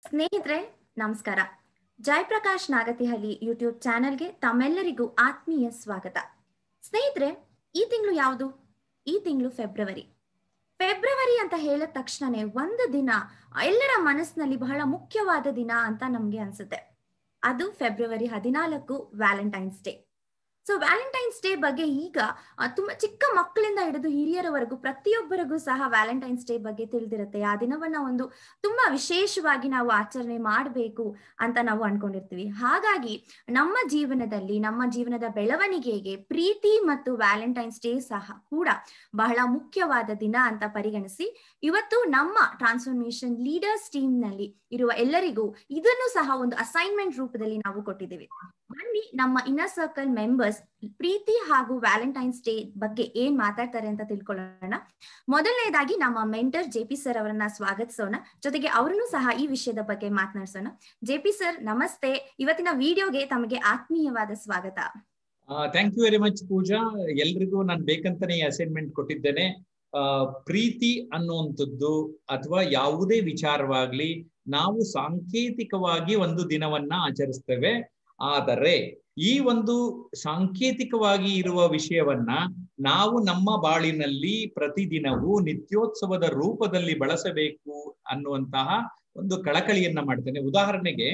ಸ್ನೇಹಿತರೆ ನಮಸ್ಕಾರ ಜಯಪ್ರಕಾಶ್ ನಾಗತಿಹಳ್ಳಿ ಯೂಟ್ಯೂಬ್ ಚಾನೆಲ್ಗೆ ತಮ್ಮೆಲ್ಲರಿಗೂ ಆತ್ಮೀಯ ಸ್ವಾಗತ ಸ್ನೇಹಿತರೆ ಈ ತಿಂಗಳು ಯಾವುದು ಈ ತಿಂಗಳು ಫೆಬ್ರವರಿ ಫೆಬ್ರವರಿ ಅಂತ ಹೇಳಿದ ತಕ್ಷಣನೇ ಒಂದು ದಿನ ಎಲ್ಲರ ಮನಸ್ಸಿನಲ್ಲಿ ಬಹಳ ಮುಖ್ಯವಾದ ದಿನ ಅಂತ ನಮ್ಗೆ ಅನ್ಸುತ್ತೆ ಅದು ಫೆಬ್ರವರಿ ಹದಿನಾಲ್ಕು Valentine's day so Valentine's day ಬಗ್ಗೆ ಈಗ ಆ, ತುಂಬಾ ಚಿಕ್ಕ ಮಕ್ಕಳಿಂದ ಹಿಡಿದು ಹಿರಿಯರವರೆಗೂ ಪ್ರತಿಯೊಬ್ಬರಿಗೂ ಸಹ ವ್ಯಾಲೆಂಟೈನ್ಸ್ ಡೇ ಬಗ್ಗೆ ತಿಳಿದಿರುತ್ತೆ ಆ ದಿನವನ್ನ ಒಂದು ತುಂಬಾ ವಿಶೇಷವಾಗಿ ನಾವು ಆಚರಣೆ ಮಾಡಬೇಕು ಅಂತ ನಾವು ಅನ್ಕೊಂಡಿರ್ತೀವಿ ಹಾಗಾಗಿ ನಮ್ಮ ಜೀವನದಲ್ಲಿ ನಮ್ಮ ಜೀವನದ ಬೆಳವಣಿಗೆಗೆ ಪ್ರೀತಿ ಮತ್ತು ವ್ಯಾಲೆಂಟೈನ್ಸ್ ಡೇ ಸಹ ಕೂಡ ಬಹಳ ಮುಖ್ಯವಾದ ದಿನ ಅಂತ ಪರಿಗಣಿಸಿ ಇವತ್ತು ನಮ್ಮ ಟ್ರಾನ್ಸ್ಫಾರ್ಮೇಶನ್ ಲೀಡರ್ಸ್ ಟೀಮ್ ನಲ್ಲಿ ಇರುವ ಎಲ್ಲರಿಗೂ ಇದನ್ನು ಸಹ ಒಂದು ಅಸೈನ್ಮೆಂಟ್ ರೂಪದಲ್ಲಿ ನಾವು ಕೊಟ್ಟಿದ್ದೀವಿ ಬನ್ನಿ ನಮ್ಮ ಇನ್ನರ್ ಸರ್ಕಲ್ ಮೆಂಬರ್ಸ್ ಪ್ರೀತಿ ಹಾಗೂ ವ್ಯಾಲೆಂಟೈನ್ಸ್ ಡೇ ಬಗ್ಗೆ ಏನ್ ಮಾತಾಡ್ತಾರೆ ಅಂತ ತಿಳ್ಕೊಳ್ಳೋಣ ಮೊದಲನೇದಾಗಿ ನಮ್ಮ ಮೆಂಟರ್ ಜೆ ಪಿ ಸರ್ ಅವರನ್ನ ಸ್ವಾಗತಿಸೋಣ ಜೊತೆಗೆ ಅವರನ್ನು ಸಹ ಈ ವಿಷಯದ ಬಗ್ಗೆ ಮಾತನಾಡಿಸೋಣ ಜೆ ಪಿ ಸರ್ ನಮಸ್ತೆ ಇವತ್ತಿನ ವಿಡಿಯೋಗೆ ತಮಗೆ ಆತ್ಮೀಯವಾದ ಸ್ವಾಗತ thank you very much Pooja ಎಲ್ರಿಗೂ ನಾನು ಬೇಕಂತಾನೆ ಈ ಅಸೈನ್ಮೆಂಟ್ ಕೊಟ್ಟಿದ್ದೇನೆ ಆ, ಪ್ರೀತಿ ಅನ್ನುವಂಥದ್ದು ಅಥವಾ ಯಾವುದೇ ವಿಚಾರವಾಗ್ಲಿ ನಾವು ಸಾಂಕೇತಿಕವಾಗಿ ಒಂದು ದಿನವನ್ನ ಆಚರಿಸ್ತೇವೆ ಆದರೆ ಈ ಒಂದು ಸಾಂಕೇತಿಕವಾಗಿ ಇರುವ ವಿಷಯವನ್ನ ನಾವು ನಮ್ಮ ಬಾಳಿನಲ್ಲಿ ಪ್ರತಿದಿನವೂ ನಿತ್ಯೋತ್ಸವದ ರೂಪದಲ್ಲಿ ಬಳಸಬೇಕು ಅನ್ನುವಂತಹ ಒಂದು ಕಳಕಳಿಯನ್ನ ಮಾಡ್ತೇನೆ ಉದಾಹರಣೆಗೆ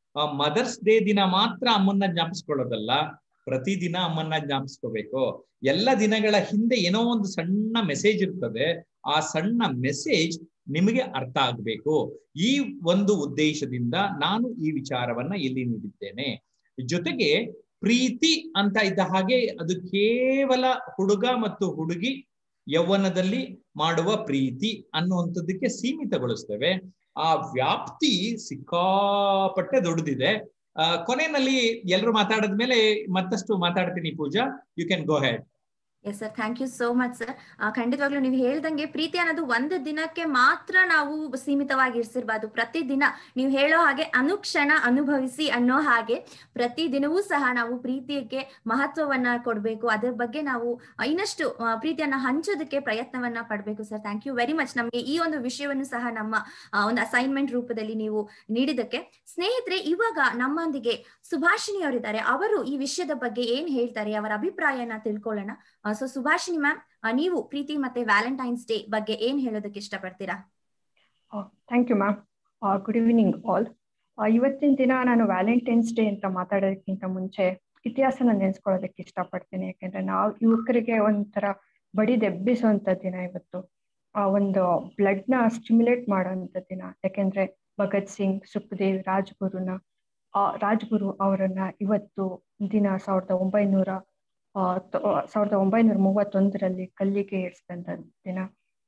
ಮದರ್ಸ್ ಡೇ ದಿನ ಮಾತ್ರ ಅಮ್ಮನ್ನ ಜ್ಞಾಪಿಸ್ಕೊಳ್ಳೋದಲ್ಲ ಪ್ರತಿದಿನ ಅಮ್ಮನ್ನ ಜ್ಞಾಪಿಸ್ಕೋಬೇಕು ಎಲ್ಲ ದಿನಗಳ ಹಿಂದೆ ಏನೋ ಒಂದು ಸಣ್ಣ ಮೆಸೇಜ್ ಇರ್ತದೆ ಆ ಸಣ್ಣ ಮೆಸೇಜ್ ನಿಮಗೆ ಅರ್ಥ ಆಗ್ಬೇಕು ಈ ಒಂದು ಉದ್ದೇಶದಿಂದ ನಾನು ಈ ವಿಚಾರವನ್ನ ಇಲ್ಲಿ ನೀಡಿದ್ದೇನೆ ಜೊತೆಗೆ ಪ್ರೀತಿ ಅಂತ ಇದ್ದ ಹಾಗೆ ಅದು ಕೇವಲ ಹುಡುಗ ಮತ್ತು ಹುಡುಗಿ ಯೌವನದಲ್ಲಿ ಮಾಡುವ ಪ್ರೀತಿ ಅನ್ನುವಂಥದ್ದಕ್ಕೆ ಸೀಮಿತಗೊಳಿಸ್ತೇವೆ ಆ ವ್ಯಾಪ್ತಿ ಸಿಕ್ಕಾಪಟ್ಟೆ ದೊಡ್ಡದಿದೆ ಆ, ಕೊನೆಯಲ್ಲಿ ಎಲ್ಲರೂ ಮಾತಾಡಿದ್ಮೇಲೆ ಮತ್ತಷ್ಟು ಮಾತಾಡ್ತೀನಿ Pooja you can go ahead yes sir thank you so much sir ಖಂಡಿತವಾಗ್ಲೂ ನೀವು ಹೇಳ್ದಂಗೆ ಪ್ರೀತಿ ಅನ್ನೋದು ಒಂದು ದಿನಕ್ಕೆ ಮಾತ್ರ ನಾವು ಸೀಮಿತವಾಗಿ ಇರಿಸಿರ್ಬಾರ್ದು ಪ್ರತಿದಿನ ನೀವು ಹೇಳೋ ಹಾಗೆ ಅನುಕ್ಷಣ ಅನುಭವಿಸಿ ಅನ್ನೋ ಹಾಗೆ ಪ್ರತಿ ದಿನವೂ ಸಹ ನಾವು ಪ್ರೀತಿಗೆ ಮಹತ್ವವನ್ನ ಕೊಡಬೇಕು ಅದ್ರ ಬಗ್ಗೆ ನಾವು ಇನ್ನಷ್ಟು ಆ, ಪ್ರೀತಿಯನ್ನ ಹಂಚೋದಕ್ಕೆ ಪ್ರಯತ್ನವನ್ನ ಪಡಬೇಕು sir thank you very much ನಮಗೆ ಈ ಒಂದು ವಿಷಯವನ್ನು ಸಹ ನಮ್ಮ ಆ, ಒಂದು ಅಸೈನ್ಮೆಂಟ್ ರೂಪದಲ್ಲಿ ನೀವು ನೀಡಿದ್ದಕ್ಕೆ ಸ್ನೇಹಿತರೆ ಇವಾಗ ನಮ್ಮೊಂದಿಗೆ ಸುಭಾಷಿಣಿ ಅವರಿದ್ದಾರೆ ಅವರು ಈ ವಿಷಯದ ಬಗ್ಗೆ ಏನ್ ಹೇಳ್ತಾರೆ ಅವರ ಅಭಿಪ್ರಾಯನ ತಿಳ್ಕೊಳ್ಳೋಣ ಸೊ ಸುಭಾಷಿನಿ ಮ್ಯಾಮ್ ನೀವು ಪ್ರೀತಿ ಮತ್ತೆ ವ್ಯಾಲೆಂಟೈನ್ಸ್ ಡೇ ಬಗ್ಗೆ ಏನ್ ಹೇಳೋದಕ್ಕೆ ಇಷ್ಟಪಡ್ತೀರಾ thank you ma'am good evening all ಇವತ್ತಿನ ದಿನ ನಾನು ವ್ಯಾಲೆಂಟೈನ್ಸ್ ಡೇ ಅಂತ ಮಾತಾಡೋದಕ್ಕಿಂತ ಮುಂಚೆ ಇತಿಹಾಸನ ನೆನೆಸ್ಕೊಳ್ಳೋದಕ್ಕೆ ಇಷ್ಟಪಡ್ತೀನಿ ಯಾಕೆಂದ್ರೆ ನಾವು ಯುವಕರಿಗೆ ಒಂಥರ ಬಡಿದೆಬ್ಬಿಸುವಂತ ದಿನ ಇವತ್ತು ಆ ಒಂದು ಬ್ಲಡ್ ನ ಸ್ಟಿಮ್ಯುಲೇಟ್ ಮಾಡುವಂತ ದಿನ ಯಾಕೆಂದ್ರೆ ಭಗತ್ ಸಿಂಗ್ ಸುಖದೇವ್ ರಾಜ್ಗುರುನ ಆ ರಾಜ್ಗುರು ಅವರನ್ನ ಇವತ್ತು ದಿನ ಸಾವಿರದ ಒಂಬೈನೂರ ಆ, ತ- ಸಾವಿರದ ಒಂಬೈನೂರ ಮೂವತ್ತೊಂದರಲ್ಲಿ ಕಲ್ಲಿಗೆ ಏರಿಸಿದಂತ ದಿನ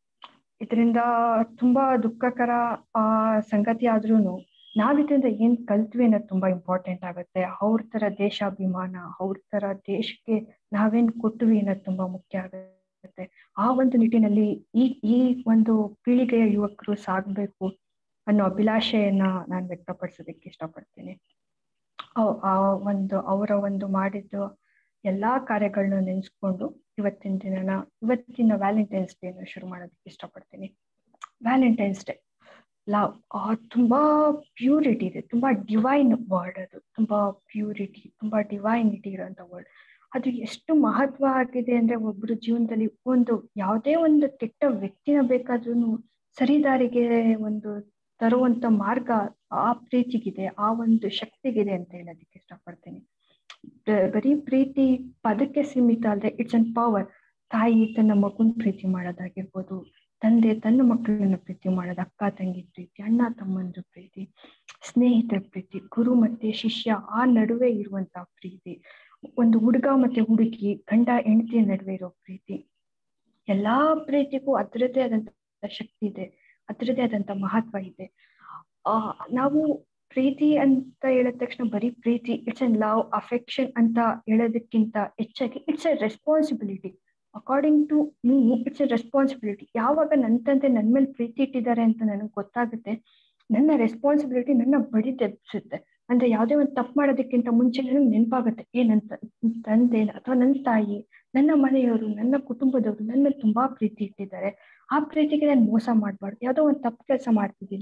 ಇದರಿಂದ ತುಂಬಾ ದುಃಖಕರ ಆ ಸಂಗತಿ ಆದ್ರೂನು ನಾವ್ ಇದರಿಂದ ಏನ್ ಕಲ್ತ್ವಿ ಅನ್ನೋದು ತುಂಬಾ ಇಂಪಾರ್ಟೆಂಟ್ ಆಗುತ್ತೆ ಅವ್ರ ತರ ದೇಶಾಭಿಮಾನ ಅವ್ರ ತರ ದೇಶಕ್ಕೆ ನಾವೇನ್ ಕೊಟ್ವಿ ಅನ್ನೋದು ತುಂಬಾ ಮುಖ್ಯ ಆಗುತ್ತೆ ಆ ಒಂದು ನಿಟ್ಟಿನಲ್ಲಿ ಈ ಈ ಒಂದು ಪೀಳಿಗೆಯ ಯುವಕರು ಸಾಗ್ಬೇಕು ಅನ್ನೋ ಅಭಿಲಾಷೆಯನ್ನ ನಾನು ವ್ಯಕ್ತಪಡಿಸೋದಕ್ಕೆ ಇಷ್ಟಪಡ್ತೀನಿ ಅವ್- ಆ ಒಂದು ಅವರ ಒಂದು ಮಾಡಿದ್ದು ಎಲ್ಲಾ ಕಾರ್ಯಗಳನ್ನ ನೆನೆಸ್ಕೊಂಡು ಇವತ್ತಿನ ದಿನನ ಇವತ್ತಿನ ವ್ಯಾಲೆಂಟೈನ್ಸ್ ಡೇನ ಶುರು ಮಾಡೋದಕ್ಕೆ ಇಷ್ಟಪಡ್ತೀನಿ ವ್ಯಾಲೆಂಟೈನ್ಸ್ ಡೇ ಲವ್ ತುಂಬಾ ಪ್ಯೂರಿಟಿ ಇದೆ ತುಂಬಾ ಡಿವೈನ್ ವರ್ಡ್ ಅದು ತುಂಬಾ ಪ್ಯೂರಿಟಿ ತುಂಬಾ ಡಿವೈನಿಟಿ ಇರೋಂಥ ವರ್ಡ್ ಅದು ಎಷ್ಟು ಮಹತ್ವ ಆಗಿದೆ ಅಂದ್ರೆ ಒಬ್ರು ಜೀವನದಲ್ಲಿ ಒಂದು ಯಾವುದೇ ಒಂದು ಕೆಟ್ಟ ವ್ಯಕ್ತಿನ ಬೇಕಾದ್ರೂ ಸರಿದಾರಿಗೆ ಒಂದು ತರುವಂತ ಮಾರ್ಗ ಆ ಪ್ರೀತಿಗಿದೆ ಆ ಒಂದು ಶಕ್ತಿಗಿದೆ ಅಂತ ಹೇಳೋದಕ್ಕೆ ಇಷ್ಟಪಡ್ತೀನಿ ಬ- ಬರೀ ಪ್ರೀತಿ ಪದಕ್ಕೆ ಸೀಮಿತ ಅಲ್ಲದೆ ಇಟ್ಸ್ ಅನ್ ಪವರ್ ತಾಯಿ ತನ್ನ ಮಗುನ್ ಪ್ರೀತಿ ಮಾಡೋದಾಗಿರ್ಬೋದು ತಂದೆ ತನ್ನ ಮಕ್ಕಳನ್ನ ಪ್ರೀತಿ ಮಾಡೋದು ಅಕ್ಕ ತಂಗಿ ಪ್ರೀತಿ ಅಣ್ಣ ತಮ್ಮಂದ್ರ ಪ್ರೀತಿ ಸ್ನೇಹಿತರ ಪ್ರೀತಿ ಗುರು ಮತ್ತೆ ಶಿಷ್ಯ ಆ ನಡುವೆ ಇರುವಂತ ಪ್ರೀತಿ ಒಂದು ಹುಡುಗ ಮತ್ತೆ ಹುಡುಗಿ ಗಂಡ ಹೆಂಡತಿಯ ನಡುವೆ ಇರೋ ಪ್ರೀತಿ ಎಲ್ಲಾ ಪ್ರೀತಿಗೂ ಅದರದ್ದೇ ಆದಂತ ಶಕ್ತಿ ಇದೆ ಅದರದ್ದೇ ಆದಂತ ಮಹತ್ವ ಇದೆ ಆ ನಾವು ಪ್ರೀತಿ ಅಂತ ಹೇಳಿದ ತಕ್ಷಣ ಬರೀ ಪ್ರೀತಿ ಇಟ್ಸ್ ಅನ್ ಲವ್ ಅಫೆಕ್ಷನ್ ಅಂತ ಹೇಳೋದಕ್ಕಿಂತ ಹೆಚ್ಚಾಗಿ it's a responsibility according to me it's a responsibility ಯಾವಾಗ ನನ್ನ ತಂದೆ ನನ್ನ ಮೇಲೆ ಪ್ರೀತಿ ಇಟ್ಟಿದ್ದಾರೆ ಅಂತ ನನಗೆ ಗೊತ್ತಾಗುತ್ತೆ ನನ್ನ ರೆಸ್ಪಾನ್ಸಿಬಿಲಿಟಿ ನನ್ನ ಬಡಿದೆಬ್ಸುತ್ತೆ ಅಂದ್ರೆ ಯಾವುದೇ ಒಂದು ತಪ್ಪು ಮಾಡೋದಕ್ಕಿಂತ ಮುಂಚೆ ನನಗೆ ನೆನಪಾಗುತ್ತೆ ಏ ನನ್ನ ತ- ತಂದೆ ಅಥವಾ ನನ್ನ ತಾಯಿ ನನ್ನ ಮನೆಯವರು ನನ್ನ ಕುಟುಂಬದವರು ನನ್ನ ಮೇಲೆ ತುಂಬಾ ಪ್ರೀತಿ ಇಟ್ಟಿದ್ದಾರೆ ಆ ಪ್ರೀತಿಗೆ ನಾನು ಮೋಸ ಮಾಡಬಾರ್ದು ಯಾವುದೋ ಒಂದು ತಪ್ಪು ಕೆಲಸ ಮಾಡ್ತಿದ್ದೀನಿ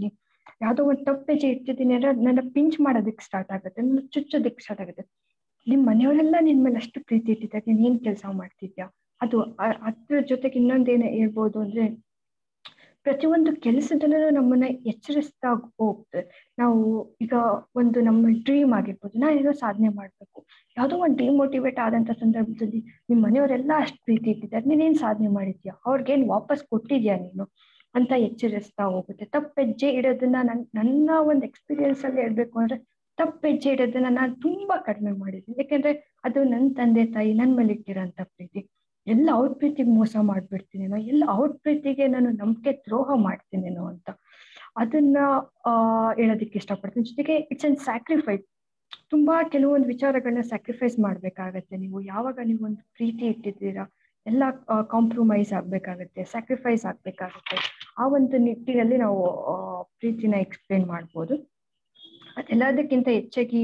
ಯಾವ್ದೋ ಒಂದು ತಪ್ಪೆಜೆ ಇಟ್ಟಿದ್ದೀನಿ ಅಂದ್ರೆ ನನ್ನ ಪಿಂಚ್ ಮಾಡೋದಕ್ಕೆ ಸ್ಟಾರ್ಟ್ ಆಗುತ್ತೆ ನನ್ನ ಚುಚ್ಚೋದಕ್ಕೆ ಸ್ಟಾರ್ಟ್ ಆಗುತ್ತೆ ನಿಮ್ ಮನೆಯವರೆಲ್ಲ ನಿನ್ ಮೇಲೆ ಅಷ್ಟು ಪ್ರೀತಿ ಇಟ್ಟಿದ್ದಾರೆ ನೀನ್ ಏನ್ ಕೆಲಸ ಮಾಡ್ತಿದ್ಯಾ ಅದು ಅದ್ರ ಜೊತೆಗೆ ಇನ್ನೊಂದೇನು ಹೇಳ್ಬೋದು ಅಂದ್ರೆ ಪ್ರತಿಯೊಂದು ಕೆಲಸದಲ್ಲೂ ನಮ್ಮನ್ನ ಎಚ್ಚರಿಸ್ತಾ ಹೋಗ್ತದೆ ನಾವು ಈಗ ಒಂದು ನಮ್ಮ ಡ್ರೀಮ್ ಆಗಿರ್ಬೋದು ನಾ ಏನೋ ಸಾಧನೆ ಮಾಡ್ಬೇಕು ಯಾವುದೋ ಒಂದು ಡಿಮೋಟಿವೇಟ್ ಆದಂತ ಸಂದರ್ಭದಲ್ಲಿ ನಿಮ್ ಮನೆಯವರೆಲ್ಲ ಅಷ್ಟು ಪ್ರೀತಿ ಇಟ್ಟಿದ್ದಾರೆ ನೀನೇನ್ ಸಾಧನೆ ಮಾಡಿದ್ಯಾ ಅವ್ರಿಗೇನ್ ವಾಪಸ್ ಕೊಟ್ಟಿದ್ಯಾ ನೀನು ಅಂತ ಎಚ್ಚರಿಸ್ತಾ ಹೋಗುತ್ತೆ ತಪ್ಪೆಜ್ಜೆ ಇಡೋದನ್ನ ನನ್ ನನ್ನ ಒಂದು ಎಕ್ಸ್ಪೀರಿಯನ್ಸ್ ಅಲ್ಲಿ ಹೇಳ್ಬೇಕು ಅಂದ್ರೆ ತಪ್ಪೆಜ್ಜೆ ಇಡೋದನ್ನ ನಾನು ತುಂಬಾ ಕಡಿಮೆ ಮಾಡಿದ್ದೀನಿ ಯಾಕಂದ್ರೆ ಅದು ನನ್ನ ತಂದೆ ತಾಯಿ ನನ್ ಮೇಲೆ ಇಟ್ಟಿರೋಂಥ ಪ್ರೀತಿ ಎಲ್ಲ ಅವ್ರ ಪ್ರೀತಿಗೆ ಮೋಸ ಮಾಡ್ಬಿಡ್ತೀನೇನೋ ಎಲ್ಲ ಅವ್ರ ಪ್ರೀತಿಗೆ ನಾನು ನಂಬಿಕೆ ದ್ರೋಹ ಮಾಡ್ತೀನೇನೋ ಅಂತ ಅದನ್ನ ಆ ಹೇಳೋದಕ್ಕೆ ಇಷ್ಟಪಡ್ತೀನಿ ಜೊತೆಗೆ ಇಟ್ಸ್ ಅನ್ ಸ್ಯಾಕ್ರಿಫೈಸ್ ತುಂಬಾ ಕೆಲವೊಂದು ವಿಚಾರಗಳನ್ನ ಸ್ಯಾಕ್ರಿಫೈಸ್ ಮಾಡ್ಬೇಕಾಗತ್ತೆ ನೀವು ಯಾವಾಗ ನೀವು ಒಂದು ಪ್ರೀತಿ ಇಟ್ಟಿದ್ದೀರಾ ಎಲ್ಲ ಕಾಂಪ್ರಮೈಸ್ ಆಗ್ಬೇಕಾಗತ್ತೆ ಸ್ಯಾಕ್ರಿಫೈಸ್ ಆಗ್ಬೇಕಾಗತ್ತೆ ಆ ಒಂದು ನಿಟ್ಟಿನಲ್ಲಿ ನಾವು ಪ್ರೀತಿನ ಎಕ್ಸ್ಪ್ಲೇನ್ ಮಾಡ್ಬೋದು ಅದೆಲ್ಲದಕ್ಕಿಂತ ಹೆಚ್ಚಾಗಿ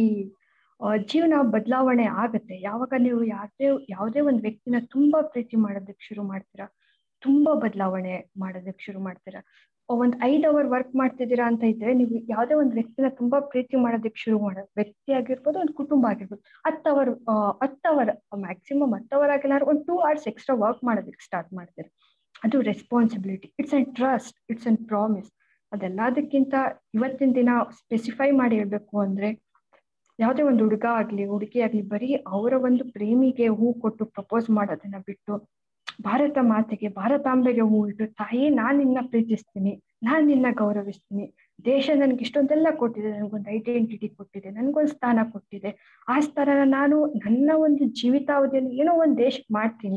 ಜೀವನ ಬದಲಾವಣೆ ಆಗತ್ತೆ ಯಾವಾಗ ನೀವು ಯಾವ್ದೇ ಯಾವುದೇ ಒಂದು ವ್ಯಕ್ತಿನ ತುಂಬಾ ಪ್ರೀತಿ ಮಾಡೋದಕ್ಕೆ ಶುರು ಮಾಡ್ತೀರಾ ತುಂಬಾ ಬದಲಾವಣೆ ಮಾಡೋದಕ್ಕೆ ಶುರು ಮಾಡ್ತೀರಾ ಒಂದ್ ಐದ್ ಅವರ್ ವರ್ಕ್ ಮಾಡ್ತಿದ್ದೀರಾ ಅಂತ ಇದ್ರೆ ನೀವು ಯಾವ್ದೇ ಒಂದು ವ್ಯಕ್ತಿನ ತುಂಬಾ ಪ್ರೀತಿ ಮಾಡೋದಕ್ಕೆ ಶುರು ಮಾಡೋ ವ್ಯಕ್ತಿ ಆಗಿರ್ಬೋದು ಒಂದು ಕುಟುಂಬ ಆಗಿರ್ಬೋದು ಹತ್ತು ಅವರ್ ಹತ್ತು ಅವರ್ ಮ್ಯಾಕ್ಸಿಮಮ್ ಹತ್ತು ಅವರ್ ಆಗಿಲ್ಲ ಒಂದು ಟೂ ಅವರ್ಸ್ ಎಕ್ಸ್ಟ್ರಾ ವರ್ಕ್ ಮಾಡೋದಕ್ಕೆ ಸ್ಟಾರ್ಟ್ ಮಾಡ್ತೀರಾ ಅದು responsibility it's an trust it's an promise ಅದೆಲ್ಲದಕ್ಕಿಂತ ಇವತ್ತಿನ ದಿನ ಸ್ಪೆಸಿಫೈ ಮಾಡಿ ಹೇಳ್ಬೇಕು ಅಂದ್ರೆ ಯಾವುದೇ ಒಂದು ಹುಡುಗ ಆಗ್ಲಿ ಹುಡುಗಿ ಆಗ್ಲಿ ಬರೀ ಅವರ ಒಂದು ಪ್ರೇಮಿಗೆ ಹೂ ಕೊಟ್ಟು ಪ್ರಪೋಸ್ ಮಾಡೋದನ್ನ ಬಿಟ್ಟು ಭಾರತ ಮಾತೆಗೆ ಭಾರತಾಂಬೆಗೆ ಹೂ ಇಟ್ಟು ತಾಯಿ ನಾನ್ ನಿನ್ನ ಪ್ರೀತಿಸ್ತೀನಿ ನಾನ್ ನಿನ್ನ ಗೌರವಿಸ್ತೀನಿ ದೇಶ ನನ್ಗೆ ಇಷ್ಟೊಂದೆಲ್ಲ ಕೊಟ್ಟಿದೆ ನನ್ಗೊಂದು ಐಡೆಂಟಿಟಿ ಕೊಟ್ಟಿದೆ ನನ್ಗೊಂದು ಸ್ಥಾನ ಕೊಟ್ಟಿದೆ ಆ ಸ್ಥಾನನ ನಾನು ನನ್ನ ಒಂದು ಜೀವಿತಾವಧಿಯಲ್ಲಿ ಏನೋ ಒಂದು ದೇಶಕ್ಕೆ ಮಾಡ್ತೀನಿ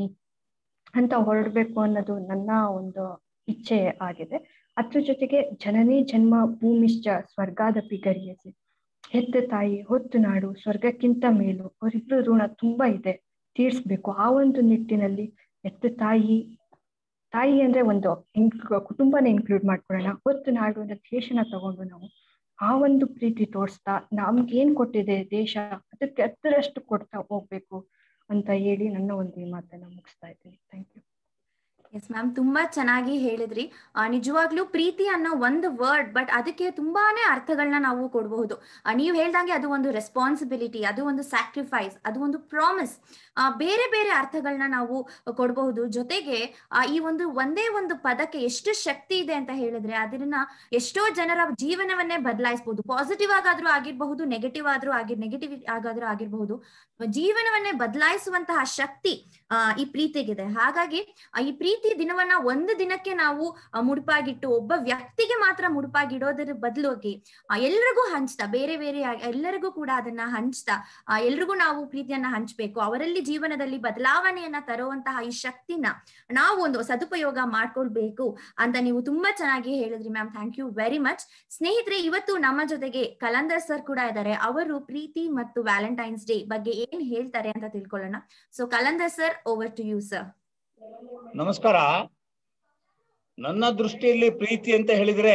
ಅಂತ ಹೊರಡ್ಬೇಕು ಅನ್ನೋದು ನನ್ನ ಒಂದು ಇಚ್ಛೆ ಆಗಿದೆ ಅದ್ರ ಜೊತೆಗೆ ಜನನೇ ಜನ್ಮ ಭೂಮಿಶ್ಚ ಸ್ವರ್ಗಾದಪಿ ಗರಿಯಸಿ ಹೆತ್ತ ತಾಯಿ ಹೊತ್ತು ನಾಡು ಸ್ವರ್ಗಕ್ಕಿಂತ ಮೇಲು ಅವರಿಬ್ರು ಋಣ ತುಂಬಾ ಇದೆ ತೀರ್ಸ್ಬೇಕು ಆ ಒಂದು ನಿಟ್ಟಿನಲ್ಲಿ ಹೆತ್ತ ತಾಯಿ ತಾಯಿ ಅಂದ್ರೆ ಒಂದು ಕುಟುಂಬನ ಇನ್ಕ್ಲೂಡ್ ಮಾಡ್ಕೊಳ್ಳೋಣ ಹೊತ್ತು ನಾಡು ಅಂದ್ರೆ ದೇಶನ ತಗೊಂಡು ನಾವು ಆ ಒಂದು ಪ್ರೀತಿ ತೋರಿಸ್ತಾ ನಮ್ಗೆ ಏನ್ ಕೊಟ್ಟಿದೆ ದೇಶ ಅದಕ್ಕೆ ಹತ್ತರಷ್ಟು ಕೊಡ್ತಾ ಹೋಗ್ಬೇಕು ಅಂತ ಹೇಳಿ ನನ್ನ ಒಂದು ಈ ಮಾತನ್ನ ಮುಗಿಸ್ತಾ ಇದ್ದೀನಿ ಥ್ಯಾಂಕ್ ಯು ಎಸ್ ಮ್ಯಾಮ್ ತುಂಬಾ ಚೆನ್ನಾಗಿ ಹೇಳಿದ್ರಿ ನಿಜವಾಗ್ಲೂ ಪ್ರೀತಿ ಅನ್ನೋ ಒಂದು ವರ್ಡ್ ಬಟ್ ಅದಕ್ಕೆ ತುಂಬಾನೇ ಅರ್ಥಗಳನ್ನ ನಾವು ಕೊಡಬಹುದು ನೀವು ಹೇಳ್ದಂಗೆ ಅದು ಒಂದು ರೆಸ್ಪಾನ್ಸಿಬಿಲಿಟಿ ಅದು ಒಂದು ಸ್ಯಾಕ್ರಿಫೈಸ್ ಅದು ಒಂದು ಪ್ರಾಮಿಸ್ ಬೇರೆ ಬೇರೆ ಅರ್ಥಗಳನ್ನ ನಾವು ಕೊಡಬಹುದು ಜೊತೆಗೆ ಈ ಒಂದು ಒಂದೇ ಒಂದು ಪದಕ್ಕೆ ಎಷ್ಟು ಶಕ್ತಿ ಇದೆ ಅಂತ ಹೇಳಿದ್ರೆ ಅದನ್ನ ಎಷ್ಟೋ ಜನರ ಜೀವನವನ್ನೇ ಬದಲಾಯಿಸಬಹುದು ಪಾಸಿಟಿವ್ ಆಗಾದ್ರೂ ಆಗಿರಬಹುದು ನೆಗೆಟಿವ್ ಆದ್ರೂ ಆಗಿ ನೆಗೆಟಿವ್ ಆಗಾದ್ರೂ ಆಗಿರಬಹುದು ಜೀವನವನ್ನೇ ಬದಲಾಯಿಸುವಂತಹ ಶಕ್ತಿ ಆ ಈ ಪ್ರೀತಿಗಿದೆ ಹಾಗಾಗಿ ಈ ಪ್ರೀತಿ ದಿನವನ್ನ ಒಂದು ದಿನಕ್ಕೆ ನಾವು ಮುಡುಪಾಗಿಟ್ಟು ಒಬ್ಬ ವ್ಯಕ್ತಿಗೆ ಮಾತ್ರ ಮುಡುಪಾಗಿಡೋದ್ರ ಬದಲಾಗಿ ಎಲ್ರಿಗೂ ಹಂಚ್ತಾ ಬೇರೆ ಬೇರೆ ಎಲ್ಲರಿಗೂ ಕೂಡ ಅದನ್ನ ಹಂಚ್ತಾ ಎಲ್ರಿಗೂ ನಾವು ಪ್ರೀತಿಯನ್ನ ಹಂಚ್ಬೇಕು ಅವರಲ್ಲಿ ಜೀವನದಲ್ಲಿ ಬದಲಾವಣೆಯನ್ನ ತರುವಂತಹ ಈ ಶಕ್ತಿನ ನಾವು ಒಂದು ಸದುಪಯೋಗ ಮಾಡ್ಕೊಳ್ಬೇಕು ಅಂತ ನೀವು ತುಂಬಾ ಚೆನ್ನಾಗಿ ಹೇಳಿದ್ರಿ ma'am thank you very much ಸ್ನೇಹಿತರೆ ಇವತ್ತು ನಮ್ಮ ಜೊತೆಗೆ ಕಲಂದರ್ ಸರ್ ಕೂಡ ಇದ್ದಾರೆ ಅವರು ಪ್ರೀತಿ ಮತ್ತು ವ್ಯಾಲೆಂಟೈನ್ಸ್ ಡೇ ಬಗ್ಗೆ ಏನ್ ಹೇಳ್ತಾರೆ ಅಂತ ತಿಳ್ಕೊಳ್ಳೋಣ so Kalandar sir over to you sir ನಮಸ್ಕಾರ ನನ್ನ ದೃಷ್ಟಿಯಲ್ಲಿ ಪ್ರೀತಿ ಅಂತ ಹೇಳಿದ್ರೆ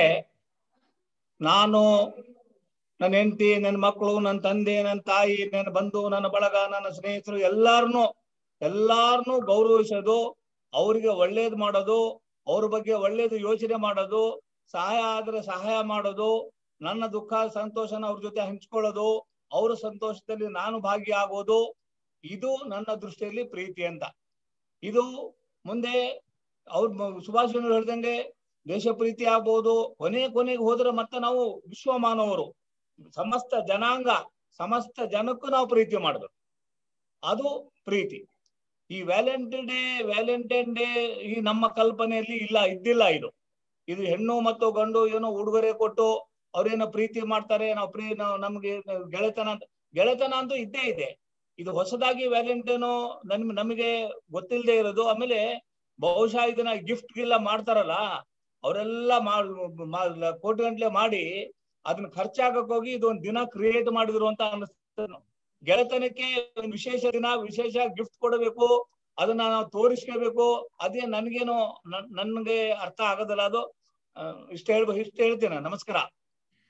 ನಾನು ನನ್ನ ಹೆಂಡತಿ ನನ್ನ ಮಕ್ಕಳು ನನ್ನ ತಂದೆ ನನ್ನ ತಾಯಿ ನನ್ನ ಬಂಧು ನನ್ನ ಬಳಗ ನನ್ನ ಸ್ನೇಹಿತರು ಎಲ್ಲಾರನು ಎಲ್ಲಾರನು ಗೌರವಿಸೋದು ಅವರಿಗೆ ಒಳ್ಳೇದು ಮಾಡೋದು ಅವ್ರ ಬಗ್ಗೆ ಒಳ್ಳೇದು ಯೋಚನೆ ಮಾಡೋದು ಸಹಾಯ ಆದ್ರೆ ಸಹಾಯ ಮಾಡೋದು ನನ್ನ ದುಃಖ ಸಂತೋಷನ ಅವ್ರ ಜೊತೆ ಹಂಚ್ಕೊಳ್ಳೋದು ಅವರ ಸಂತೋಷದಲ್ಲಿ ನಾನು ಭಾಗಿಯಾಗೋದು ಇದು ನನ್ನ ದೃಷ್ಟಿಯಲ್ಲಿ ಪ್ರೀತಿ ಅಂತ ಇದು ಮುಂದೆ ಅವ್ರ ಸುಭಾಷಿತರು ಹೇಳ್ದಂಗೆ ದೇಶ ಪ್ರೀತಿ ಆಗ್ಬೋದು ಕೊನೆ ಕೊನೆಗೆ ಹೋದ್ರೆ ಮತ್ತೆ ನಾವು ವಿಶ್ವ ಮಾನವರು ಸಮಸ್ತ ಜನಾಂಗ ಸಮಸ್ತ ಜನಕ್ಕೂ ನಾವು ಪ್ರೀತಿ ಮಾಡ್ಬೇಕು ಅದು ಪ್ರೀತಿ ಈ ವ್ಯಾಲೆಂಟೈನ್ ಡೇ ವ್ಯಾಲೆಂಟೈನ್ ಡೇ ಈ ನಮ್ಮ ಕಲ್ಪನೆಯಲ್ಲಿ ಇಲ್ಲ ಇದ್ದಿಲ್ಲ ಇದು ಇದು ಹೆಣ್ಣು ಮತ್ತು ಗಂಡು ಏನೋ ಉಡುಗೊರೆ ಕೊಟ್ಟು ಅವ್ರೇನೋ ಪ್ರೀತಿ ಮಾಡ್ತಾರೆ ನಾವು ಪ್ರೀ ನಾವು ನಮ್ಗೆ ಗೆಳೆತನ ಅಂತ ಗೆಳೆತನ ಅಂತೂ ಇದ್ದೇ ಇದೆ ಇದು ಹೊಸದಾಗಿ ವ್ಯಾಲೆಂಟೈನು ನನ್ ನಮಗೆ ಗೊತ್ತಿಲ್ಲದೆ ಇರೋದು ಆಮೇಲೆ ಬಹುಶಃ ಇದನ್ನ ಗಿಫ್ಟ್ ಗಿಲ್ಲ ಮಾಡ್ತಾರಲ್ಲ ಅವರೆಲ್ಲ ಕೋಟಿ ಗಂಟ್ಲೆ ಮಾಡಿ ಅದನ್ನ ಖರ್ಚಾಗಕ್ ಹೋಗಿ ಇದೊಂದು ದಿನ ಕ್ರಿಯೇಟ್ ಮಾಡಿದ್ರು ಅಂತ ಅನಿಸ್ತದೆ ಗೆಳೆತನಕ್ಕೆ ಒಂದು ವಿಶೇಷ ದಿನ ವಿಶೇಷ ಗಿಫ್ಟ್ ಕೊಡಬೇಕು ಅದನ್ನ ನಾವು ತೋರಿಸ್ಕೋಬೇಕು ಅದೇ ನನ್ಗೇನು ನನ್ಗೆ ಅರ್ಥ ಆಗೋದಿಲ್ಲ ಅದು ಇಷ್ಟ ಹೇಳ್ಬೇಕು ಇಷ್ಟ ಹೇಳ್ತೇನೆ ನಮಸ್ಕಾರ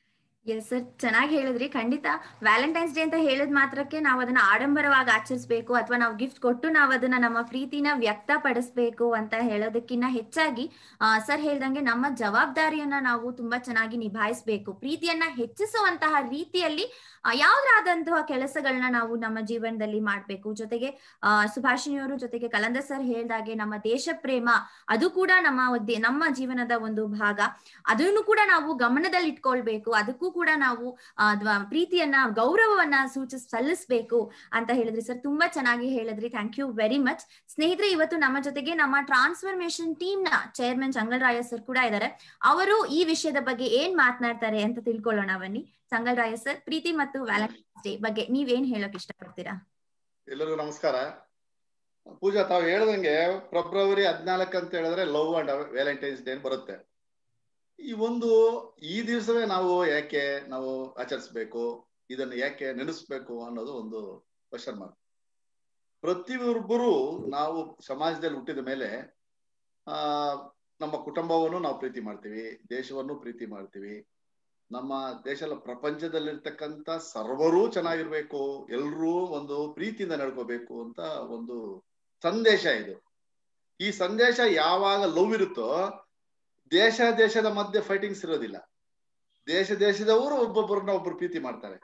ಎಸ್ ಸರ್ ಚೆನ್ನಾಗಿ ಹೇಳಿದ್ರಿ ಖಂಡಿತ ವ್ಯಾಲೆಂಟೈನ್ಸ್ ಡೇ ಅಂತ ಹೇಳಿದ ಮಾತ್ರಕ್ಕೆ ನಾವು ಅದನ್ನ ಆಡಂಬರವಾಗಿ ಆಚರಿಸಬೇಕು ಅಥವಾ ನಾವು ಗಿಫ್ಟ್ ಕೊಟ್ಟು ನಾವು ಅದನ್ನ ನಮ್ಮ ಪ್ರೀತಿನ ವ್ಯಕ್ತಪಡಿಸ್ಬೇಕು ಅಂತ ಹೇಳೋದಕ್ಕಿಂತ ಹೆಚ್ಚಾಗಿ ಸರ್ ಹೇಳ್ದಂಗೆ ನಮ್ಮ ಜವಾಬ್ದಾರಿಯನ್ನ ನಾವು ತುಂಬಾ ಚೆನ್ನಾಗಿ ನಿಭಾಯಿಸಬೇಕು ಪ್ರೀತಿಯನ್ನ ಹೆಚ್ಚಿಸುವಂತಹ ರೀತಿಯಲ್ಲಿ ಆ, ಯಾವ್ದಾದಂತಹ ಕೆಲಸಗಳನ್ನ ನಾವು ನಮ್ಮ ಜೀವನದಲ್ಲಿ ಮಾಡ್ಬೇಕು ಜೊತೆಗೆ ಆ ಸುಭಾಷಿಣಿಯವರು ಜೊತೆಗೆ ಕಲಂದರ್ ಸರ್ ಹೇಳ್ದಾಗೆ ನಮ್ಮ ದೇಶ ಪ್ರೇಮ ಅದು ಕೂಡ ನಮ್ಮ ಒದ್ದೆ- ನಮ್ಮ ಜೀವನದ ಒಂದು ಭಾಗ ಅದನ್ನು ಕೂಡ ನಾವು ಗಮನದಲ್ಲಿ ಇಟ್ಕೊಳ್ಬೇಕು ಅದಕ್ಕೂ ಕೂಡ ನಾವು ಆ, ದ್ವ- ಪ್ರೀತಿಯನ್ನ ಗೌರವವನ್ನ ಸೂಚಿ ಸಲ್ಲಿಸ್ಬೇಕು ಅಂತ ಹೇಳಿದ್ರಿ ಸರ್ ತುಂಬಾ ಚೆನ್ನಾಗಿ ಹೇಳಿದ್ರಿ ಥ್ಯಾಂಕ್ ಯು ವೆರಿ ಮಚ್ ಸ್ನೇಹಿತರೆ ಇವತ್ತು ನಮ್ಮ ಜೊತೆಗೆ ನಮ್ಮ ಟ್ರಾನ್ಸ್ಫರ್ಮೇಶನ್ ಟೀಮ್ ನ ಚೇರ್ಮನ್ ಚಂಗಲ್ರಾಯ ಸರ್ ಕೂಡ ಇದ್ದಾರೆ ಅವರು ಈ ವಿಷಯದ ಬಗ್ಗೆ ಏನ್ ಮಾತನಾಡ್ತಾರೆ ಅಂತ ತಿಳ್ಕೊಳ್ಳೋಣ ಬನ್ನಿ ಚಂಗಲ್ರಾಯ ಸರ್ ಪ್ರೀತಿ ಮತ್ತು ವ್ಯಾಲೆಂಟೈನ್ಸ್ ಡೇ ಬಗ್ಗೆ ನೀವೇನ್ ಹೇಳಕ್ ಇಷ್ಟಪಡ್ತೀರಾ ಎಲ್ಲರಿಗೂ ನಮಸ್ಕಾರ ಪೂಜಾ ತಾವು ಹೇಳ್ದಂಗೆ ಫೆಬ್ರವರಿ ಹದಿನಾಲ್ಕು ಅಂತ ಹೇಳಿದ್ರೆ ಲವ್ ಅಂಡ್ ವ್ಯಾಲೆಂಟೈನ್ಸ್ ಡೇ ಬರುತ್ತೆ ಈ ಒಂದು ಈ ದಿವಸವೇ ನಾವು ಯಾಕೆ ನಾವು ಆಚರಿಸ್ಬೇಕು ಇದನ್ನು ಯಾಕೆ ನೆನೆಸ್ಬೇಕು ಅನ್ನೋದು ಒಂದು ಕ್ವಶನ್ ಮಾರ್ಕ್ ಪ್ರತಿಯೊಬ್ಬರು ನಾವು ಸಮಾಜದಲ್ಲಿ ಹುಟ್ಟಿದ ಮೇಲೆ ಆ ನಮ್ಮ ಕುಟುಂಬವನ್ನು ನಾವು ಪ್ರೀತಿ ಮಾಡ್ತೀವಿ ದೇಶವನ್ನು ಪ್ರೀತಿ ಮಾಡ್ತೀವಿ ನಮ್ಮ ದೇಶದ ಪ್ರಪಂಚದಲ್ಲಿರ್ತಕ್ಕಂಥ ಸರ್ವರೂ ಚೆನ್ನಾಗಿರ್ಬೇಕು ಎಲ್ರೂ ಒಂದು ಪ್ರೀತಿಯಿಂದ ನಡ್ಕೋಬೇಕು ಅಂತ ಒಂದು ಸಂದೇಶ ಇದು ಈ ಸಂದೇಶ ಯಾವಾಗ ಲವ್ ಇರುತ್ತೋ ದೇಶ ದೇಶದ ಮಧ್ಯೆ ಫೈಟಿಂಗ್ಸ್ ಇರೋದಿಲ್ಲ ದೇಶ ದೇಶದವರು ಒಬ್ಬೊಬ್ಬರನ್ನ ಒಬ್ಬರು ಪ್ರೀತಿ ಮಾಡ್ತಾರೆ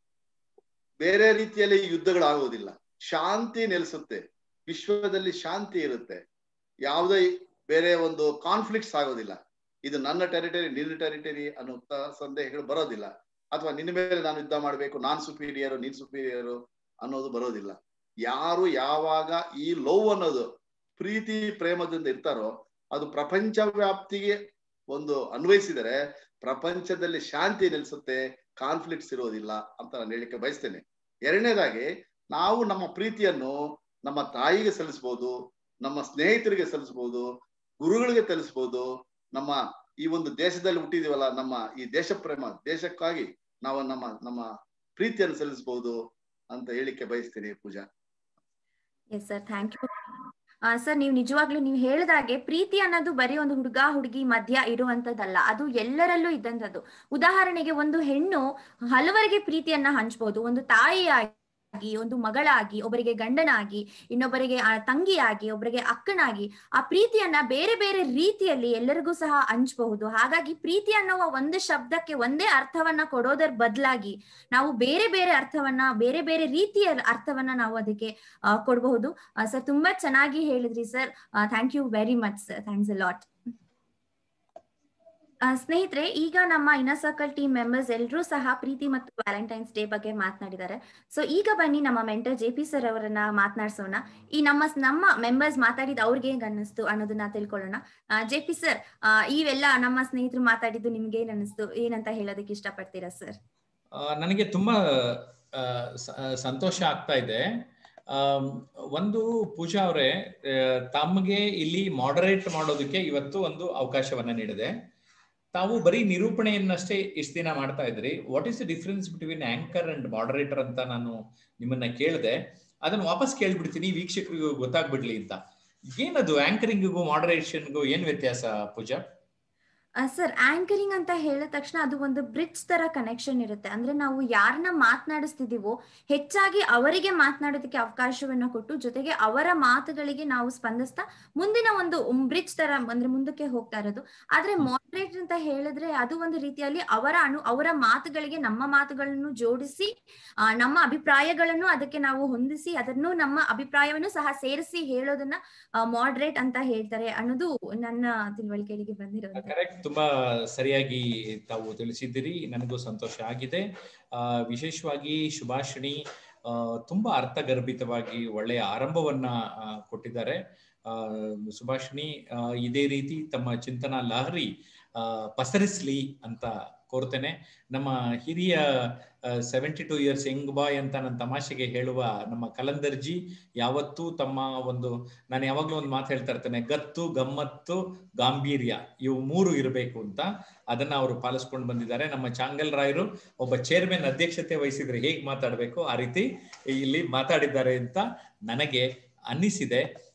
ಬೇರೆ ರೀತಿಯಲ್ಲಿ ಯುದ್ಧಗಳು ಆಗೋದಿಲ್ಲ ಶಾಂತಿ ನೆಲೆಸುತ್ತೆ ವಿಶ್ವದಲ್ಲಿ ಶಾಂತಿ ಇರುತ್ತೆ ಯಾವುದೇ ಬೇರೆ ಒಂದು ಕಾನ್ಫ್ಲಿಕ್ಟ್ಸ್ ಆಗೋದಿಲ್ಲ ಇದು ನನ್ನ ಟೆರಿಟರಿ ನಿನ್ನ ಟೆರಿಟರಿ ಅನ್ನೋ ಸಂದೇಹಗಳು ಬರೋದಿಲ್ಲ ಅಥವಾ ನಿನ್ನ ಮೇಲೆ ನಾನು ಯುದ್ಧ ಮಾಡಬೇಕು ನಾನ್ ಸುಪೀರಿಯರು ನೀನ್ ಸುಪೀರಿಯರು ಅನ್ನೋದು ಬರೋದಿಲ್ಲ ಯಾರು ಯಾವಾಗ ಈ ಲವ್ ಅನ್ನೋದು ಪ್ರೀತಿ ಪ್ರೇಮದಿಂದ ಇರ್ತಾರೋ ಅದು ಪ್ರಪಂಚ ವ್ಯಾಪ್ತಿಗೆ ಒಂದು ಅನ್ವಯಿಸಿದರೆ ಪ್ರಪಂಚದಲ್ಲಿ ಶಾಂತಿ ನೆಲೆಸುತ್ತೆ ಕಾನ್ಫ್ಲಿಕ್ಟ್ಸ್ ಇರೋದಿಲ್ಲ ಅಂತ ನಾನು ಹೇಳಿಕೆ ಬಯಸ್ತೇನೆ ಎರಡನೇದಾಗಿ ನಾವು ನಮ್ಮ ಪ್ರೀತಿಯನ್ನು ನಮ್ಮ ತಾಯಿಗೆ ಸಲ್ಲಿಸ್ಬೋದು ನಮ್ಮ ಸ್ನೇಹಿತರಿಗೆ ಸಲ್ಲಿಸ್ಬೋದು ಗುರುಗಳಿಗೆ ತಿಳಿಸ್ಬೋದು ನಮ್ಮ ಈ ಒಂದು ದೇಶದಲ್ಲಿ ಹುಟ್ಟಿದೀವಲ್ಲ ನಮ್ಮ ಈ ದೇಶ ಪ್ರೇಮ ದೇಶಕ್ಕಾಗಿ ನಾವು ನಮ್ಮ ನಮ್ಮ ಪ್ರೀತಿಯನ್ನು ಸಲ್ಲಿಸಬಹುದು ಅಂತ ಹೇಳಿಕೆ ಬಯಸ್ತೀನಿ Pooja yes sir thank you sir ನೀವು ನಿಜವಾಗ್ಲೂ ನೀವು ಹೇಳಿದಾಗೆ ಪ್ರೀತಿ ಅನ್ನೋದು ಬರೀ ಒಂದು ಹುಡುಗ ಹುಡುಗಿ ಮಧ್ಯ ಇರುವಂತದ್ದಲ್ಲ ಅದು ಎಲ್ಲರಲ್ಲೂ ಇದ್ದಂಥದ್ದು ಉದಾಹರಣೆಗೆ ಒಂದು ಹೆಣ್ಣು ಹಲವರಿಗೆ ಪ್ರೀತಿಯನ್ನ ಹಂಚ್ಬೋದು ಒಂದು ತಾಯಿಯಾಗಿ ಒಂದು ಮಗಳಾಗಿ ಒಬ್ಬರಿಗೆ ಗಂಡನಾಗಿ ಇನ್ನೊಬ್ಬರಿಗೆ ಆ ತಂಗಿಯಾಗಿ ಒಬ್ಬರಿಗೆ ಅಕ್ಕನಾಗಿ ಆ ಪ್ರೀತಿಯನ್ನ ಬೇರೆ ಬೇರೆ ರೀತಿಯಲ್ಲಿ ಎಲ್ಲರಿಗೂ ಸಹ ಹಂಚಬಹುದು ಹಾಗಾಗಿ ಪ್ರೀತಿ ಅನ್ನುವ ಒಂದು ಶಬ್ದಕ್ಕೆ ಒಂದೇ ಅರ್ಥವನ್ನ ಕೊಡೋದರ ಬದಲಾಗಿ ನಾವು ಬೇರೆ ಬೇರೆ ಅರ್ಥವನ್ನ ಬೇರೆ ಬೇರೆ ರೀತಿಯ ಅರ್ಥವನ್ನ ನಾವು ಅದಕ್ಕೆ ಆ, ಕೊಡಬಹುದು ಸರ್ ತುಂಬಾ ಚೆನ್ನಾಗಿ ಹೇಳಿದ್ರಿ sir thank you very much sir thanks a lot ಸ್ನೇಹಿತರೆ ಈಗ ನಮ್ಮ ಇನ್ನರ್ ಸರ್ಕಲ್ ಟೀಮ್ ಮೆಂಬರ್ಸ್ ಎಲ್ಲರೂ ಸಹ ಪ್ರೀತಿ ಮತ್ತು ವ್ಯಾಲೆಂಟೈನ್ಸ್ ಡೇ ಬಗ್ಗೆ ಮಾತನಾಡಿದ್ದಾರೆ ಸೊ ಈಗ ಬನ್ನಿ ನಮ್ಮ ಮೆಂಟರ್ ಜೆ ಪಿ ಸರ್ ಅವರನ್ನ ಮಾತನಾಡ್ಸೋಣ ಈ ನಮ್ಮ ನಮ್ಮ ಮೆಂಬರ್ಸ್ ಮಾತಾಡಿದ ಅವ್ರಿಗೆ ಹೇಗೆ ಅನ್ನಿಸ್ತು ಅನ್ನೋದನ್ನ ತಿಳ್ಕೊಳ್ಳೋಣ ಜೆ ಪಿ ಸರ್ ಇವೆಲ್ಲ ನಮ್ಮ ಸ್ನೇಹಿತರು ಮಾತಾಡಿದ್ದು ನಿಮ್ಗೆ ಏನ್ ಅನ್ನಿಸ್ತು ಏನಂತ ಹೇಳೋದಕ್ಕೆ ಇಷ್ಟಪಡ್ತೀರಾ ಸರ್ ಆ, ನನಗೆ ತುಂಬಾ ಆ, ಸ- ಸಂತೋಷ ಆಗ್ತಾ ಇದೆ ಆಮ್, ಒಂದು ಪೂಜಾ ಅವರೇ ತಮಗೆ ಇಲ್ಲಿ ಮಾಡರೇಟ್ ಮಾಡೋದಕ್ಕೆ ಇವತ್ತು ಒಂದು ಅವಕಾಶವನ್ನ ನೀಡಿದೆ ತಾವು ಬರೀ ನಿರೂಪಣೆಯನ್ನಷ್ಟೇ ಇಷ್ಟು ದಿನ ಮಾಡ್ತಾ ಇದ್ರಿ what is the difference between anchor and moderator ಅಂತ ನಾನು ನಿಮ್ಮನ್ನ ಕೇಳಿದೆ ಅದನ್ನ ವಾಪಸ್ ಕೇಳ್ಬಿಡ್ತೀನಿ ವೀಕ್ಷಕರಿಗೂ ಗೊತ್ತಾಗ್ಬಿಡ್ಲಿ ಅಂತ ಏನದು ಆಂಕರಿಂಗಿಗೂ ಮಾಡರೇಷನ್ಗೂ ಏನ್ ವ್ಯತ್ಯಾಸ ಪೂಜಾ ಸರ್ ಆಂಕರಿಂಗ್ ಅಂತ ಹೇಳಿದ ತಕ್ಷಣ ಅದು ಒಂದು ಬ್ರಿಡ್ಜ್ ತರ ಕನೆಕ್ಷನ್ ಇರುತ್ತೆ ಅಂದ್ರೆ ನಾವು ಯಾರನ್ನ ಮಾತನಾಡಿಸ್ತಿದೀವೋ ಹೆಚ್ಚಾಗಿ ಅವರಿಗೆ ಮಾತನಾಡೋದಕ್ಕೆ ಅವಕಾಶವನ್ನ ಕೊಟ್ಟು ಜೊತೆಗೆ ಅವರ ಮಾತುಗಳಿಗೆ ನಾವು ಸ್ಪಂದಿಸ್ತಾ ಮುಂದಿನ ಒಂದು ಬ್ರಿಡ್ಜ್ ತರ ಅಂದ್ರೆ ಮುಂದಕ್ಕೆ ಹೋಗ್ತಾ ಇರೋದು ಆದ್ರೆ ಮಾಡರೇಟ್ ಅಂತ ಹೇಳಿದ್ರೆ ಅದು ಒಂದು ರೀತಿಯಲ್ಲಿ ಅವರ ಅನು ಅವರ ಮಾತುಗಳಿಗೆ ನಮ್ಮ ಮಾತುಗಳನ್ನು ಜೋಡಿಸಿ ಆ, ನಮ್ಮ ಅಭಿಪ್ರಾಯಗಳನ್ನು ಅದಕ್ಕೆ ನಾವು ಹೊಂದಿಸಿ ಅದನ್ನು ನಮ್ಮ ಅಭಿಪ್ರಾಯವನ್ನು ಸಹ ಸೇರಿಸಿ ಹೇಳೋದನ್ನ ಮಾಡರೇಟ್ ಅಂತ ಹೇಳ್ತಾರೆ ಅನ್ನೋದು ನನ್ನ ತಿಳುವಳಿಕೆಗೆ ಬಂದಿರೋದು ಕರೆಕ್ಟ್ ತುಂಬಾ ಸರಿಯಾಗಿ ತಾವು ತಿಳಿಸಿದ್ದೀರಿ ನನಗೂ ಸಂತೋಷ ಆಗಿದೆ ಆ, ವಿಶೇಷವಾಗಿ ಶುಭಾಷಿಣಿ ಆ, ತುಂಬಾ ಅರ್ಥಗರ್ಭಿತವಾಗಿ ಒಳ್ಳೆಯ ಆರಂಭವನ್ನ ಆ, ಕೊಟ್ಟಿದ್ದಾರೆ ಆ, ಸುಭಾಷಿಣಿ ಆ, ಇದೇ ರೀತಿ ತಮ್ಮ ಚಿಂತನಾ ಲಹರಿ ಆ, ಪಸರಿಸ್ಲಿ ಅಂತ ಕೋರ್ತೇನೆ ನಮ್ಮ ಹಿರಿಯ seventy two years young boy ಅಂತ ನನ್ನ ತಮಾಷೆಗೆ ಹೇಳುವ ನಮ್ಮ ಕಲಂದರ್ಜಿ ಯಾವತ್ತೂ ತಮ್ಮ ಒಂದು ನಾನು ಯಾವಾಗ್ಲೂ ಒಂದು ಮಾತು ಹೇಳ್ತಾ ಇರ್ತೇನೆ ಗತ್ತು ಗಮ್ಮತ್ತು ಗಾಂಭೀರ್ಯ ಇವು ಮೂರು ಇರಬೇಕು ಅಂತ ಅದನ್ನ ಅವರು ಪಾಲಿಸ್ಕೊಂಡು ಬಂದಿದ್ದಾರೆ ನಮ್ಮ ಚಾಂಗಲ್ ರಾಯರು ಒಬ್ಬ ಚೇರ್ಮನ್ ಅಧ್ಯಕ್ಷತೆ ವಹಿಸಿದ್ರೆ ಹೇಗ್ ಮಾತಾಡಬೇಕು ಆ ರೀತಿ ಇಲ್ಲಿ ಮಾತಾಡಿದ್ದಾರೆ ಅಂತ ನನಗೆ ಅನ್ನಿಸಿದೆ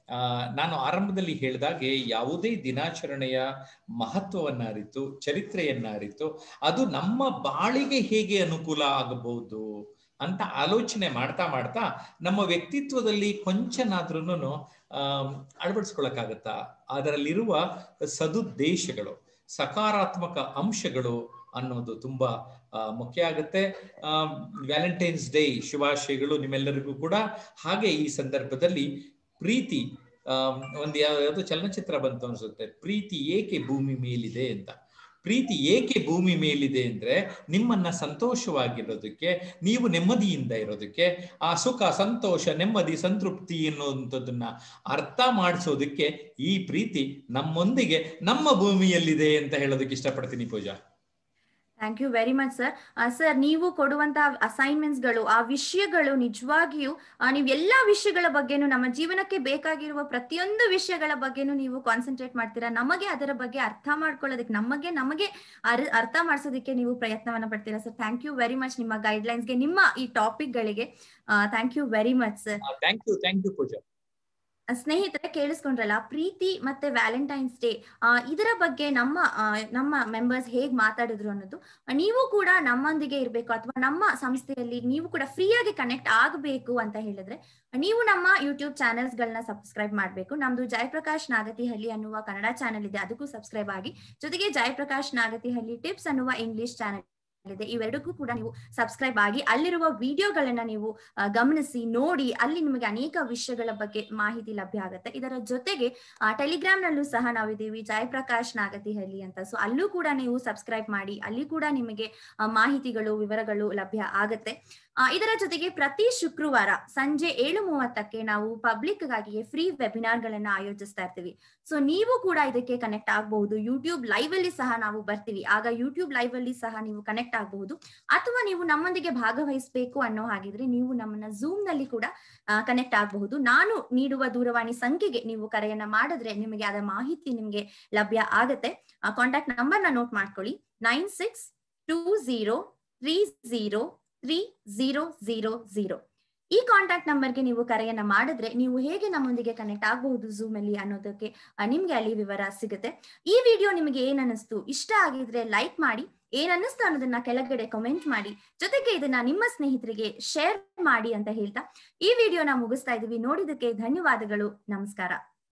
ಆ ನಾನು ಆರಂಭದಲ್ಲಿ ಹೇಳಿದಾಗೆ ಯಾವುದೇ ದಿನಾಚರಣೆಯ ಮಹತ್ವವನ್ನ ಅರಿತು ಚರಿತ್ರೆಯನ್ನ ಅರಿತು ಅದು ನಮ್ಮ ಬಾಳಿಗೆ ಹೇಗೆ ಅನುಕೂಲ ಆಗಬಹುದು ಅಂತ ಆಲೋಚನೆ ಮಾಡ್ತಾ ಮಾಡ್ತಾ ನಮ್ಮ ವ್ಯಕ್ತಿತ್ವದಲ್ಲಿ ಕೊಂಚನಾದ್ರೂ ಆ ಅಳವಡಿಸ್ಕೊಳಕ್ಕಾಗತ್ತಾ ಅದರಲ್ಲಿರುವ ಸದುದ್ದೇಶಗಳು ಸಕಾರಾತ್ಮಕ ಅಂಶಗಳು ಅನ್ನೋದು ತುಂಬಾ ಮುಖ್ಯ ಆಗುತ್ತೆ ವ್ಯಾಲೆಂಟೈನ್ಸ್ ಡೇ ಶುಭಾಶಯಗಳು ನಿಮ್ಮೆಲ್ಲರಿಗೂ ಕೂಡ ಹಾಗೆ ಈ ಸಂದರ್ಭದಲ್ಲಿ ಪ್ರೀತಿ ಒಂದು ಯಾವ್ದು ಚಲನಚಿತ್ರ ಬಂತು ಅನ್ಸುತ್ತೆ ಪ್ರೀತಿ ಏಕೆ ಭೂಮಿ ಮೇಲಿದೆ ಅಂತ ಪ್ರೀತಿ ಏಕೆ ಭೂಮಿ ಮೇಲಿದೆ ಅಂದ್ರೆ ನಿಮ್ಮನ್ನ ಸಂತೋಷವಾಗಿರೋದಕ್ಕೆ ನೀವು ನೆಮ್ಮದಿಯಿಂದ ಇರೋದಕ್ಕೆ ಆ ಸುಖ ಸಂತೋಷ ನೆಮ್ಮದಿ ಸಂತೃಪ್ತಿ ಎನ್ನುವಂಥದ್ದನ್ನ ಅರ್ಥ ಮಾಡಿಸೋದಕ್ಕೆ ಈ ಪ್ರೀತಿ ನಮ್ಮೊಂದಿಗೆ ನಮ್ಮ ಭೂಮಿಯಲ್ಲಿದೆ ಅಂತ ಹೇಳೋದಕ್ಕೆ ಇಷ್ಟಪಡ್ತೀನಿ Pooja thank you very much sir sir ನೀವು ಕೊಡುವಂತಹ ಅಸೈನ್ಮೆಂಟ್ಸ್ಗಳು ಆ ವಿಷಯಗಳು ನಿಜವಾಗಿಯೂ ನೀವು ಎಲ್ಲಾ ವಿಷಯಗಳ ಬಗ್ಗೆನೂ ನಮ್ಮ ಜೀವನಕ್ಕೆ ಬೇಕಾಗಿರುವ ಪ್ರತಿಯೊಂದು ವಿಷಯಗಳ ಬಗ್ಗೆನೂ ನೀವು ಕಾನ್ಸಂಟ್ರೇಟ್ ಮಾಡ್ತೀರಾ ನಮಗೆ ಅದರ ಬಗ್ಗೆ ಅರ್ಥ ಮಾಡ್ಕೊಳ್ಳೋದಕ್ಕೆ ನಮಗೆ ನಮಗೆ ಅರ್ಥ ಮಾಡಿಸೋದಕ್ಕೆ ನೀವು ಪ್ರಯತ್ನವನ್ನ ಪಡ್ತೀರಾ sir thank you very much ನಿಮ್ಮ ಗೈಡ್ಲೈನ್ಸ್ಗೆ ನಿಮ್ಮ ಈ ಟಾಪಿಕ್ಗಳಿಗೆ thank you very much sir thank you thank you Pooja ಸ್ನೇಹಿತರೆ ಕೇಳಿಸ್ಕೊಂಡ್ರಲ್ಲ ಪ್ರೀತಿ ಮತ್ತೆ ವ್ಯಾಲೆಂಟೈನ್ಸ್ ಡೇ ಇದರ ಬಗ್ಗೆ ನಮ್ಮ ನಮ್ಮ ಮೆಂಬರ್ಸ್ ಹೇಗ್ ಮಾತಾಡಿದ್ರು ಅನ್ನೋದು ನೀವು ಕೂಡ ನಮ್ಮೊಂದಿಗೆ ಇರಬೇಕು ಅಥವಾ ನಮ್ಮ ಸಂಸ್ಥೆಯಲ್ಲಿ ನೀವು ಕೂಡ ಫ್ರೀಯಾಗಿ ಕನೆಕ್ಟ್ ಆಗಬೇಕು ಅಂತ ಹೇಳಿದ್ರೆ ನೀವು ನಮ್ಮ ಯೂಟ್ಯೂಬ್ ಚಾನೆಲ್ಸ್ ಗಳನ್ನ ಸಬ್ಸ್ಕ್ರೈಬ್ ಮಾಡಬೇಕು ನಮ್ದು ಜಯಪ್ರಕಾಶ್ ನಾಗತಿಹಳ್ಳಿ ಅನ್ನುವ ಕನ್ನಡ ಚಾನೆಲ್ ಇದೆ ಅದಕ್ಕೂ ಸಬ್ಸ್ಕ್ರೈಬ್ ಆಗಿ ಜೊತೆಗೆ ಜಯಪ್ರಕಾಶ್ ನಾಗತಿಹಳ್ಳಿ ಟಿಪ್ಸ್ ಅನ್ನುವ ಇಂಗ್ಲಿಷ್ ಚಾನೆಲ್ ಇದೆ ಇವೆರಡಕ್ಕೂ ಕೂಡ ನೀವು ಸಬ್ಸ್ಕ್ರೈಬ್ ಆಗಿ ಅಲ್ಲಿರುವ ವಿಡಿಯೋಗಳನ್ನ ನೀವು ಗಮನಿಸಿ ನೋಡಿ ಅಲ್ಲಿ ನಿಮಗೆ ಅನೇಕ ವಿಷಯಗಳ ಬಗ್ಗೆ ಮಾಹಿತಿ ಲಭ್ಯ ಆಗುತ್ತೆ ಇದರ ಜೊತೆಗೆ ಟೆಲಿಗ್ರಾಮ್ ನಲ್ಲೂ ಸಹ ನಾವಿದ್ದೀವಿ ಜಯಪ್ರಕಾಶ್ ನಾಗತಿಹಳ್ಳಿ ಅಂತ ಸೊ ಅಲ್ಲೂ ಕೂಡ ನೀವು ಸಬ್ಸ್ಕ್ರೈಬ್ ಮಾಡಿ ಅಲ್ಲಿ ಕೂಡ ನಿಮಗೆ ಮಾಹಿತಿಗಳು ವಿವರಗಳು ಲಭ್ಯ ಆಗುತ್ತೆ ಇದರ ಜೊತೆಗೆ ಪ್ರತಿ ಶುಕ್ರವಾರ ಸಂಜೆ ಏಳು ಮೂವತ್ತಕ್ಕೆ ನಾವು ಪಬ್ಲಿಕ್ ಗಾಗಿ ಫ್ರೀ ವೆಬಿನಾರ್ ಗಳನ್ನ ಆಯೋಜಿಸ್ತಾ ಇರ್ತೀವಿ ಸೊ ನೀವು ಕೂಡ ಇದಕ್ಕೆ ಕನೆಕ್ಟ್ ಆಗಬಹುದು ಯೂಟ್ಯೂಬ್ ಲೈವ್ ಅಲ್ಲಿ ಸಹ ನಾವು ಬರ್ತೀವಿ ಆಗ ಯೂಟ್ಯೂಬ್ ಲೈವ್ ಅಲ್ಲಿ ಸಹ ನೀವು ಕನೆಕ್ಟ್ ಆಗಬಹುದು ಅಥವಾ ನೀವು ನಮ್ಮೊಂದಿಗೆ ಭಾಗವಹಿಸಬೇಕು ಅನ್ನೋ ಹಾಗಿದ್ರೆ ನೀವು ನಮ್ಮನ್ನ ಝೂಮ್ ನಲ್ಲಿ ಕೂಡ ಕನೆಕ್ಟ್ ಆಗಬಹುದು ನಾನು ನೀಡುವ ದೂರವಾಣಿ ಸಂಖ್ಯೆಗೆ ನೀವು ಕರೆಯನ್ನ ಮಾಡಿದ್ರೆ ನಿಮಗೆ ಅದರ ಮಾಹಿತಿ ನಿಮಗೆ ಲಭ್ಯ ಆಗತ್ತೆ ಕಾಂಟ್ಯಾಕ್ಟ್ ನಂಬರ್ ನ ನೋಟ್ ಮಾಡ್ಕೊಳ್ಳಿ nine six two zero three zero three zero zero zero ಈ ಕಾಂಟ್ಯಾಕ್ಟ್ ನಂಬರ್ಗೆ ನೀವು ಕರೆಯನ್ನ ಮಾಡಿದ್ರೆ ನೀವು ಹೇಗೆ ನಮ್ಮೊಂದಿಗೆ ಕನೆಕ್ಟ್ ಆಗಬಹುದು ಝೂಮ್ ಅಲ್ಲಿ ಅನ್ನೋದಕ್ಕೆ ನಿಮ್ಗೆ ಅಲ್ಲಿ ವಿವರ ಸಿಗುತ್ತೆ ಈ ವಿಡಿಯೋ ನಿಮಗೆ ಏನ್ ಅನ್ನಿಸ್ತು ಇಷ್ಟ ಆಗಿದ್ರೆ ಲೈಕ್ ಮಾಡಿ ಏನ್ ಅನ್ನಿಸ್ತು ಅನ್ನೋದನ್ನ ಕೆಳಗಡೆ ಕಮೆಂಟ್ ಮಾಡಿ ಜೊತೆಗೆ ಇದನ್ನ ನಿಮ್ಮ ಸ್ನೇಹಿತರಿಗೆ ಶೇರ್ ಮಾಡಿ ಅಂತ ಹೇಳ್ತಾ ಈ ವಿಡಿಯೋನ ಮುಗಿಸ್ತಾ ಇದೀವಿ ನೋಡಿದಕ್ಕೆ ಧನ್ಯವಾದಗಳು ನಮಸ್ಕಾರ